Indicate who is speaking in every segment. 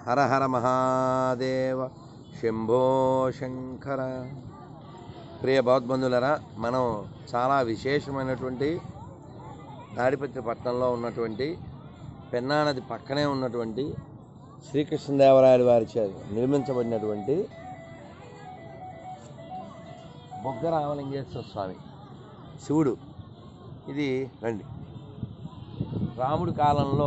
Speaker 1: హర హర మహాదేవ శంభో శంకర ప్రియ బౌద్ధబంధులరా మనం చాలా విశేషమైనటువంటి తాడిపత్రి పట్టణంలో ఉన్నటువంటి పెన్నా నది పక్కనే ఉన్నటువంటి శ్రీకృష్ణదేవరాయల వారి చే నిర్మించబడినటువంటి బొగ్గ రామలింగేశ్వర స్వామి శివుడు ఇది రండి రాముడి కాలంలో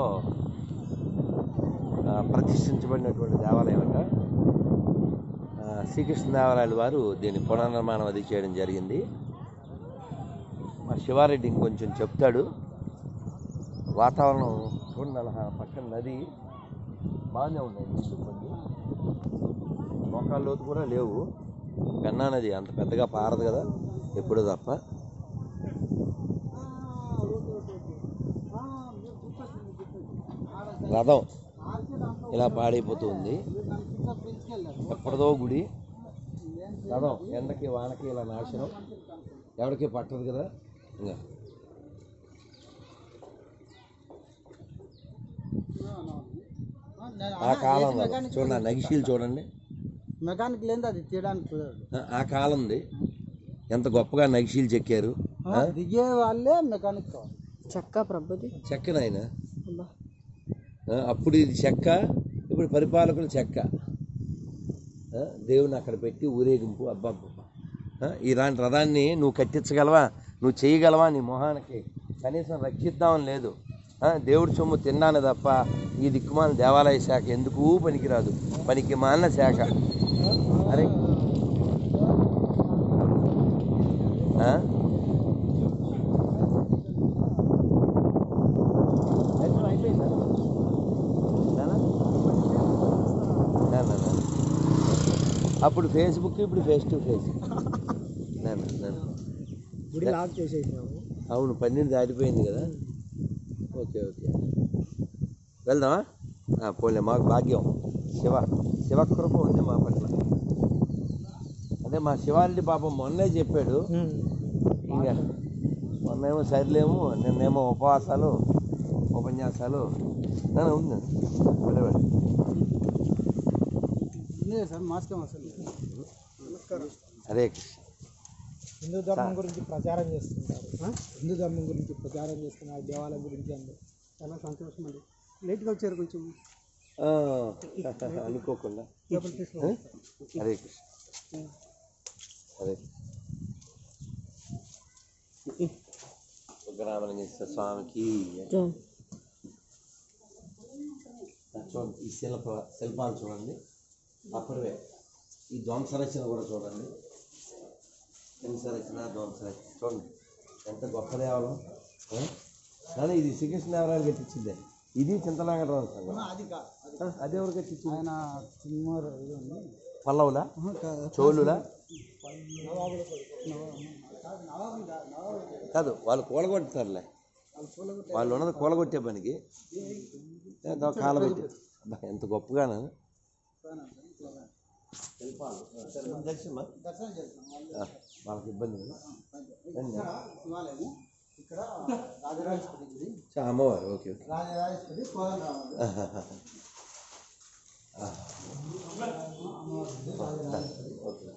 Speaker 1: ఆ, ప్రతిష్ఠించబడినటువంటి దేవాలయం అంట ఆ, శ్రీకృష్ణదేవరాయల వారు దీన్ని పునర్నిర్మాణం అది చేయడం జరిగింది మా శివారెడ్డి ఇంకొంచెం చెప్తాడు వాతావరణం చూడండి అలా పక్కన నది బాగానే ఉన్నాయి నీళ్ళు కొన్ని మోకాళ్ళ లోతు కూడా లేవు పెన్నా నది అంత పెద్దగా పారదు కదా ఎప్పుడో తప్ప రథం ఇలా పాడైపోతుంది ఎప్పటిదో గుడి రథం ఎండకి వానకి ఇలా నాశనం ఎవరికి పట్టదు కదా ఇంకా ఆ కాలం రథం. చూడండి ఆ నగిషీలు చూడండి
Speaker 2: మెకానిక్ లేదు అది తీయడానికి కుదరదు
Speaker 1: ఆ- ఆ కాలంది ఎంత గొప్పగా నగిషీలు చెక్కారు
Speaker 2: ఆ, దిగే వాళ్ళే మెకానిక్ కావాలి
Speaker 3: చక్క ప్రభుది
Speaker 1: చెక్క నాయన
Speaker 3: అబ్బా
Speaker 1: ఆ, అప్పుడు ఇది చెక్క ఇప్పుడు పరిపాలకులు చెక్క ఆ, దేవుని అక్కడ పెట్టి ఊరేగింపు అబ్బాబ్బా ఇలాంటి రథాన్ని నువ్వు కట్టించగలవా నువ్వు చేయగలవా నీ మొహానికి కనీసం రక్షిద్దామని లేదు ఆ, దేవుడి సొమ్ము తిన్నాను తప్ప ఈ దిక్కుమాల దేవాలయ శాఖ ఎందుకు పనికిరాదు పనికి మాలిన శాఖ అరే ఆ? దర్శనం అయిపోయిందా నానా? నానా, నానా. అప్పుడు ఫేస్బుక్ ఇప్పుడు ఫేస్ టు ఫేస్ నానా, నానా.
Speaker 2: గుడి లాక్ చేసేసాము
Speaker 1: అవును పన్నెండు దాటిపోయింది కదా ఓకే ఓకే వెళ్దామా ఆ, పోలే మాకు భాగ్యం శివ శివకృప ఉంది మా పట్ల అదే మా శివారెడ్డి పాపం మొన్నే చెప్పాడు ఇంకా మొన్నేమో సరిలేము నిన్నేమో ఉపవాసాలు ఉపన్యాసాలు నాన్న, ఉంది వెళ్ళే వెళ్ళి.
Speaker 2: ఉంది సార్ మాస్కం అసలు నమస్కారం
Speaker 1: హరే కృష్ణ
Speaker 2: హిందూ ధర్మం గురించి ప్రచారం చేస్తుంటారు హిందూ ధర్మం గురించి ప్రచారం చేస్తున్నారు దేవాలయం గురించి అందరూ చాలా సంతోషం అండి లేట్గా వచ్చారు కొంచెం
Speaker 1: ఆ, అనుకోకుండా
Speaker 2: లోపల తీసుకో
Speaker 1: ఆ? హరే కృష్ణ హరే ఉగ్రరామలింగేశ్వర స్వామికి చూడండి ఈ శిల్ప శిల్పాలు చూడండి అప్పుడే ఈ ధ్వంసరచన కూడా చూడండి హింసరచన ధ్వంసరచన చూడండి ఎంత గొప్ప దేవాలయం ఆ? నాన్న ఇది శ్రీకృష్ణదేవరాయలు కట్టించిందే ఇది చింతనాగరావు సంఘం
Speaker 2: అది కాదు అది
Speaker 1: ఆ, అది ఎవరు కట్టించింది
Speaker 2: ఆయన సినిమా ఇది ఉంది
Speaker 1: పల్లవులా
Speaker 2: ఆహా, కాదు.
Speaker 1: చోళులా
Speaker 2: నవాబుల నవాబు కాదు నవాబు కాదు నవాబు
Speaker 1: కాదు వాళ్ళు కూలగొట్టుతారులే
Speaker 2: వాళ్ళు పూలగుట్ట
Speaker 1: వాళ్ళు ఉన్నది కూలగొట్టే పనికి ఏదో కాలబెట్టి అబ్బా, ఎంత గొప్పగాను దర్శనమా?
Speaker 2: దర్శనం చేస్తాం వాళ్ళు
Speaker 1: ఆ, వాళ్ళకి ఇబ్బంది లేదు. రండి.
Speaker 2: శివాలయము ఇక్కడ రాజరాజేశ్వరి గుడి
Speaker 1: చా, అమ్మవారు ఓకే ఓకే
Speaker 2: రాజరాజేశ్వరి కోదల రాముడు
Speaker 1: ఆహాహా.
Speaker 2: అమ్మవారి రాజరాజేశ్వరి
Speaker 1: ఓకే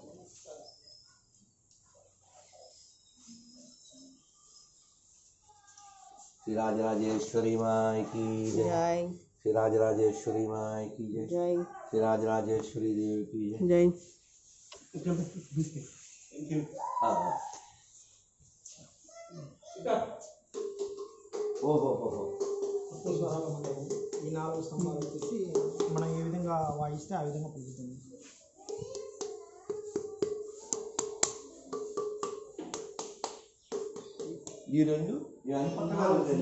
Speaker 1: శ్రీ రాజరాజేశ్వరి మాయకి జయ
Speaker 3: జై
Speaker 1: శ్రీ రాజరాజేశ్వరి మాయకి జయ
Speaker 3: జై
Speaker 1: శ్రీ రాజరాజేశ్వరి దేవికి జయ
Speaker 3: జై
Speaker 1: ఆ. ఓహో ఓహో
Speaker 2: స్వరాలు ఉంటాయి. ఈ నాలుగు స్తంభాలు వచ్చేసి మనం ఏ విధంగా వాయిస్తే ఆ విధంగా పలుకుతుంది
Speaker 1: ఈ రెండు ఈ అన్ని పక్కన ఉంటాయి.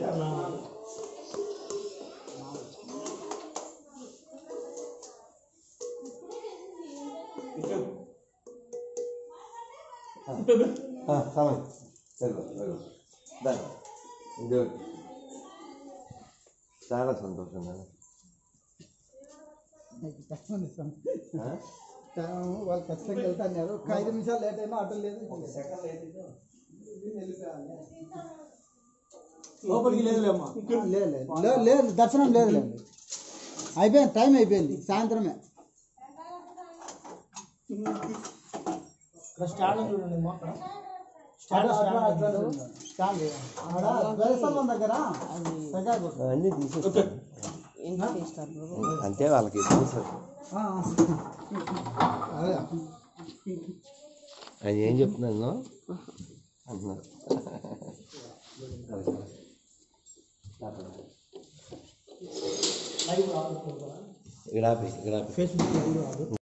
Speaker 1: ఆ, సమయం వెళ్ళు, వెళ్ళు. దా. దేవుడి చాలా సంతోషం నాన్న. ఆ?
Speaker 2: వాళ్ళు ఖచ్చితంగా వెళ్తాన్నారు ఒక ఐదు నిమిషాలు లేట్ అయినా ఆటో లేదు లోపలికి లేదు లేదు లేదు దర్శనం లేదు లేదు అయిపోయింది టైం అయిపోయింది సాయంత్రమే స్టాండ్ చూడండి మొత్తం స్టాండ్ స్టాండ్ స్టాండ్ దగ్గర
Speaker 1: అన్నీ తీసేస్తారు అంతే వాళ్ళకి తెలుసు అది ఏం చెప్తున్నాను అంటున్నారు ఇక్కడ ఆపి, ఇక్కడ ఆపి.
Speaker 2: ఫేస్బుక్